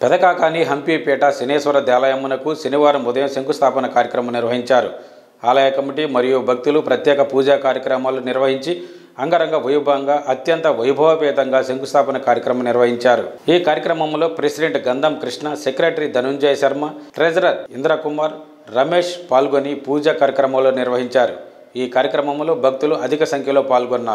పెదకాకాని హంపీపేట శనేశ్వర దేవాలయమునకు శనివారం ఉదయం శంకుస్థాపన కార్యక్రమం నిర్వహించారు ఆలయ కమిటీ మరియు భక్తులు ప్రత్యేక పూజా కార్యక్రమాలు నిర్వహించి అంగరంగ వైభవంగా అత్యంత వైభవపేతంగా శంకుస్థాపన కార్యక్రమం నిర్వహించారు ఈ కార్యక్రమంలో president Gandham Krishna secretary Dhanunjaya Sharma treasurer Indrakumar Ramesh పాల్గొని పూజా కార్యక్రమాలు నిర్వహించారు ఈ కార్యక్రమంలో భక్తులు అధిక సంఖ్యలో పాల్గొన్నారు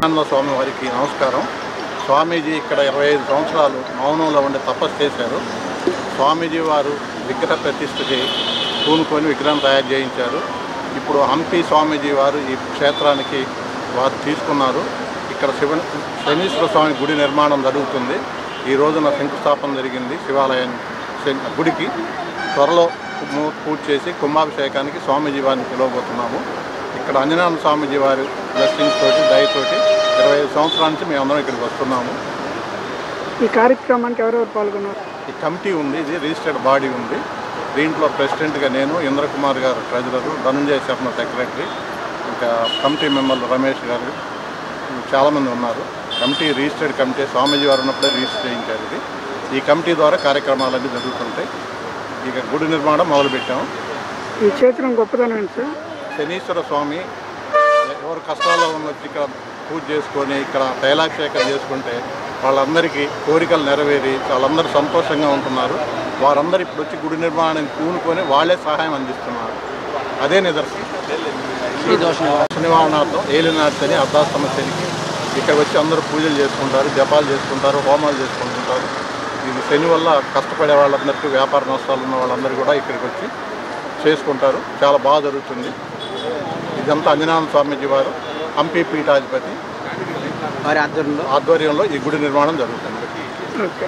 ఆనంద స్వామి వారికి నమస్కారం స్వామీజీ ఇక్కడ ఇరవై ఐదు సంవత్సరాలు మౌనంలో ఉండి తపస్సు చేశారు స్వామీజీ వారు విగ్రహ ప్రతిష్ఠకి పూనుకొని విగ్రహం తయారు చేయించారు ఇప్పుడు హంపి స్వామీజీ వారు ఈ క్షేత్రానికి వారు తీసుకున్నారు ఇక్కడ శివ శనీశ్వర స్వామి గుడి నిర్మాణం జరుగుతుంది ఈ రోజున శంకుస్థాపన జరిగింది శివాలయం శని- గుడికి త్వరలో ము- పూర్తి చేసి కుంభాభిషేకానికి స్వామీజీ వారిని పిలవబోతున్నాము ఇక్కడ అంజనాథ స్వామీజీ వారి బ్లెస్సింగ్స్ తోటి దయతోటి ఇరవై ఐదు సంవత్సరాల నుంచి మేమందరం ఇక్కడికి వస్తున్నాము ఈ కార్యక్రమానికి ఎవరెవరు పాల్గొన్నారు ఈ కమిటీ ఉంది ఇది రిజిస్టర్డ్ బాడీ ఉంది దీంట్లో ప్రెసిడెంట్గా నేను ఇంద్రకుమార్ గారు ట్రెజరరు ధనుంజయ శర్మ సెక్రటరీ ఇంకా కమిటీ మెంబర్లు రమేష్ గారు చాలామంది ఉన్నారు కమిటీ రిజిస్టర్డ్ కమిటీ స్వామీజీ వారు ఉన్నప్పుడే రిజిస్టర్ చేయించారు ఇది ఈ కమిటీ ద్వారా కార్యక్రమాలన్నీ జరుగుతుంటాయి ఇక గుడి నిర్మాణం మొదలుపెట్టాము ఈ క్షేత్రం గొప్పతనం ఏంటి సార్ శనీశ్వర స్వామి ఎవరు కష్టాల్లో ఉన్నది ఇక్కడ పూజ చేసుకొని ఇక్కడ తైలాభిషేకం చేసుకుంటే వాళ్ళందరికీ కోరికలు నెరవేరి వాళ్ళందరూ సంతోషంగా ఉంటున్నారు వారందరూ ఇప్పుడు వచ్చి గుడి నిర్మాణానికి పూనుకొని వాళ్ళే సహాయం అందిస్తున్నారు అదే నిదర్శనం నివారణార్థం ఏలినాడ్చని అర్ధా సమస్యలకి ఇక్కడ వచ్చి అందరూ పూజలు చేసుకుంటారు జపాలు చేసుకుంటారు హోమాలు చేసుకుంటుంటారు ఇది శని వల్ల కష్టపడే వాళ్ళందరికీ వ్యాపార నష్టాలు ఉన్న వాళ్ళందరూ కూడా ఇక్కడికి వచ్చి చేసుకుంటారు చాలా బాగా జరుగుతుంది ఇదంతా అంజనాథ స్వామీజీ వారు హంపి పీఠాధిపతి వారి ఆధ్వర్యంలో ఆధ్వర్యంలో ఈ గుడి నిర్మాణం జరుగుతుంది ఓకే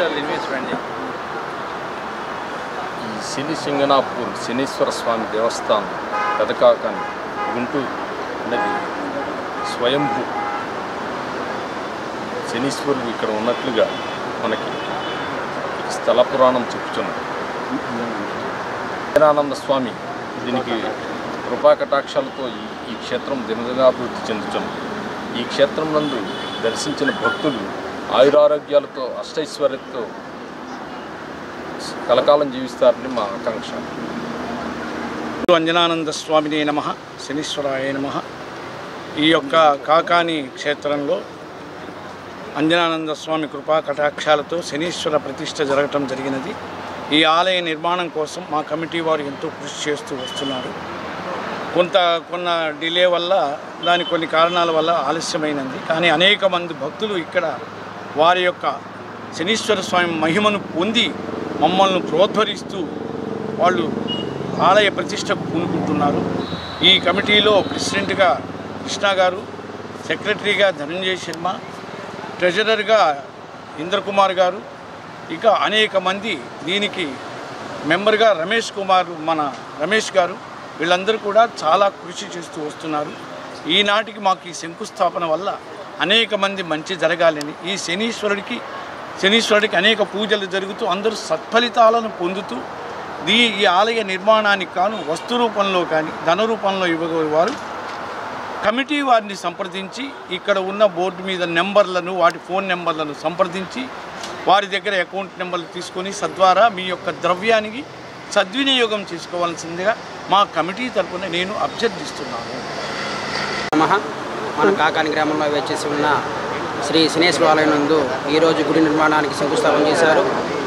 ఈ శని సింగనాపూర్ శనీశ్వర స్వామి దేవస్థానం పెదకాకాని గుంటూరు అనేది స్వయంభూ శనీశ్వరుడు ఇక్కడ ఉన్నట్లుగా మనకి ఈ స్థల పురాణం చెప్పుచున్నది జనానంద స్వామి దీనికి కృపాకటాక్షాలతో ఈ ఈ క్షేత్రం దినదినాభివృద్ధి చెందుతున్నది ఈ క్షేత్రం నందు దర్శించిన భక్తులు ఆయురారోగ్యాలతో అష్టైశ్వర్యంతో కలకాలం జీవిస్తారని మా ఆకాంక్ష అంజనానంద స్వామిని నమ శనీశ్వరాయ నమ ఈ యొక్క కాకాని క్షేత్రంలో అంజనానంద స్వామి కృపా కటాక్షాలతో శనీశ్వర ప్రతిష్ట జరగటం జరిగినది ఈ ఆలయ నిర్మాణం కోసం మా కమిటీ వారు ఎంతో కృషి చేస్తూ వస్తున్నారు కొంత కొన్న డిలే వల్ల దాని కొన్ని కారణాల వల్ల ఆలస్యమైనది కానీ అనేక మంది భక్తులు ఇక్కడ వారి యొక్క శనీశ్వర స్వామి మహిమను పొంది మమ్మల్ని ప్రోద్వరిస్తూ వాళ్ళు ఆలయ ప్రతిష్టకు పూనుకుంటున్నారు ఈ కమిటీలో ప్రెసిడెంట్గా కృష్ణ గారు సెక్రటరీగా ధనంజయ శర్మ ట్రెజరర్గా ఇంద్రకుమార్ గారు ఇక అనేక మంది దీనికి మెంబర్గా రమేష్ కుమార్ మన రమేష్ గారు వీళ్ళందరూ కూడా చాలా కృషి చేస్తూ వస్తున్నారు ఈనాటికి మాకు ఈ శంకుస్థాపన వల్ల అనేక మంది మంచి జరగాలని ఈ శనీశ్వరుడికి శనీశ్వరుడికి అనేక పూజలు జరుగుతూ అందరూ సత్ఫలితాలను పొందుతూ దీ ఈ ఆలయ నిర్మాణానికి కాను వస్తు రూపంలో కానీ ధన రూపంలో ఇవ్వగలవారు కమిటీ వారిని సంప్రదించి ఇక్కడ ఉన్న బోర్డు మీద నెంబర్లను వాటి ఫోన్ నెంబర్లను సంప్రదించి వారి దగ్గర అకౌంట్ నెంబర్లు తీసుకొని సద్వారా మీ యొక్క ద్రవ్యానికి సద్వినియోగం చేసుకోవాల్సిందిగా మా కమిటీ తరపున నేను అభ్యర్థిస్తున్నాను నమః మన కాకాని గ్రామంలో వేచేసి ఉన్న శ్రీ శనేశ్వర ఆలయం నందు ఈరోజు గుడి నిర్మాణానికి శంకుస్థాపన చేశారు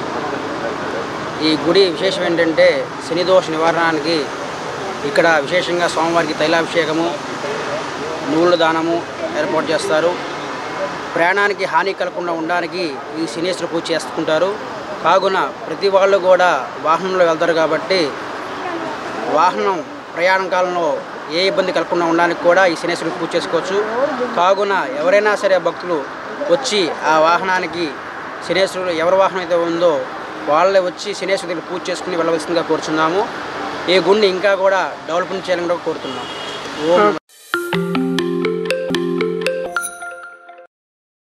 ఈ గుడి విశేషం ఏంటంటే శనిదోష నివారణకి ఇక్కడ విశేషంగా స్వామివారికి తైలాభిషేకము నువ్వుల దానము ఏర్పాటు చేస్తారు ప్రాణానికి హాని కలగకుండా ఉండడానికి ఈ శనీశ్వర పూజ చేసుకుంటారు కావున ప్రతి వాళ్ళు కూడా వాహనంలో వెళ్తారు కాబట్టి వాహనం ప్రయాణం కాలంలో ఏ ఇబ్బంది కలగకుండా ఉండడానికి కూడా ఈ శనేశ్వరుని పూజ చేసుకోవచ్చు కావున ఎవరైనా సరే భక్తులు వచ్చి ఆ వాహనానికి శనేశ్వరుడు ఎవరి వాహనం అయితే ఉందో వాళ్ళే వచ్చి శనేశ్వరుడి దగ్గర పూజ చేసుకుని వెళ్ళవలసిందిగా కోరుచున్నాము ఈ గుండె ఇంకా కూడా డెవలప్మెంట్ చేయాలని కూడా కోరుతున్నాం ఓం